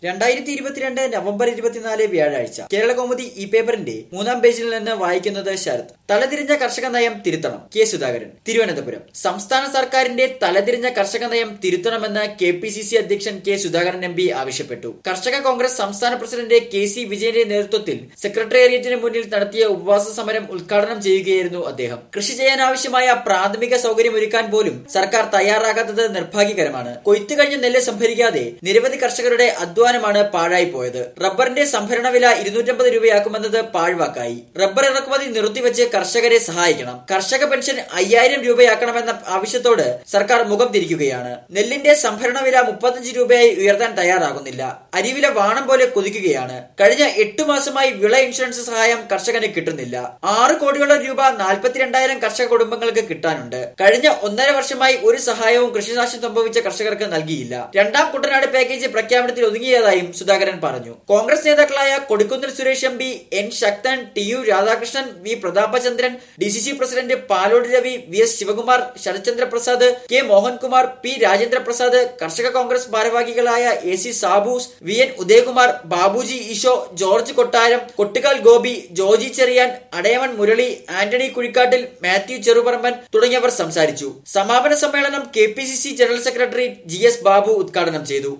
രണ്ടായിരത്തി ഇരുപത്തിരണ്ട് നവംബർ ഇരുപത്തിനാല് വ്യാഴാഴ്ച കേരള കൗമുദി ഈ പേപ്പറിന്റെ മൂന്നാം പേജിൽ നിന്ന് വായിക്കുന്നത് ശരത് തലതിരിഞ്ഞ കർഷക നയം തിരുത്തണം കെ സുധാകരൻ തിരുവനന്തപുരം സംസ്ഥാന സർക്കാരിന്റെ തലതിരിഞ്ഞ കർഷക നയം തിരുത്തണമെന്ന് കെ പി സി സി അധ്യക്ഷൻ കെ സുധാകരൻ എം പി ആവശ്യപ്പെട്ടു കർഷക കോൺഗ്രസ് സംസ്ഥാന പ്രസിഡന്റ് കെ സി വിജയന്റെ നേതൃത്വത്തിൽ സെക്രട്ടേറിയറ്റിന് മുന്നിൽ നടത്തിയ ഉപവാസ സമരം ഉദ്ഘാടനം ചെയ്യുകയായിരുന്നു അദ്ദേഹം കൃഷി ചെയ്യാനാവശ്യമായ പ്രാഥമിക സൗകര്യം ഒരുക്കാൻ പോലും സർക്കാർ തയ്യാറാകാത്തത് നിർഭാഗ്യകരമാണ് കൊയ്ത്തു കഴിഞ്ഞ നെല്ല് സംഭരിക്കാതെ നിരവധി കർഷകരുടെ അധ്വാനമാണ് പാഴായി പോയത് റബ്ബറിന്റെ സംഭരണ വില ഇരുന്നൂറ്റമ്പത് രൂപയാക്കുമെന്നത് പാഴ്വാക്കായി റബ്ബർ ഇറക്കുമതി നിർത്തിവെച്ച് കർഷകരെ സഹായിക്കണം കർഷക പെൻഷൻ അയ്യായിരം രൂപയാക്കണമെന്ന ആവശ്യത്തോട് സർക്കാർ മുഖം തിരിക്കുകയാണ് നെല്ലിന്റെ സംഭരണ വില മുപ്പത്തഞ്ച് രൂപയായി ഉയർത്താൻ തയ്യാറാകുന്നില്ല അരിവില വാണം പോലെ കുതിക്കുകയാണ് കഴിഞ്ഞ എട്ടു മാസമായി വിള ഇൻഷുറൻസ് സഹായം കർഷകന് കിട്ടുന്നില്ല ആറ് കോടിയോളം രൂപ നാൽപ്പത്തിരണ്ടായിരം കർഷക കുടുംബങ്ങൾക്ക് കിട്ടാനുണ്ട് കഴിഞ്ഞ ഒന്നര വർഷമായി ഒരു സഹായവും കൃഷിനാശം സംഭവിച്ച കർഷകർക്ക് നൽകിയില്ല രണ്ടാം കുട്ടനാട് പാക്കേജ് പ്രഖ്യാപനത്തിൽ ഒതുങ്ങിയതായും സുധാകരൻ പറഞ്ഞു കോൺഗ്രസ് നേതാക്കളായ Kodikunnil Suresh M P N Sakthan T U Radhakrishnan V Prathapachandran D C C president Palode Ravi V S Sivakumar Sarathchandra Prasad K Mohankumar P Rajendra Prasad കർഷക കോൺഗ്രസ് ഭാരവാഹികളായ A C Saboos V N Udayakumar Babuji Easo George Kottaram Kottukal Gopi Joji Cherian Adayaman Murali Antony കുഴിക്കാട്ടിൽ Mathew ചെറുപറമ്പൻ തുടങ്ങിയവർ സംസാരിച്ചു സമാപന സമ്മേളനം K P C C general secretary G S Babu ഉദ്ഘാടനം ചെയ്തു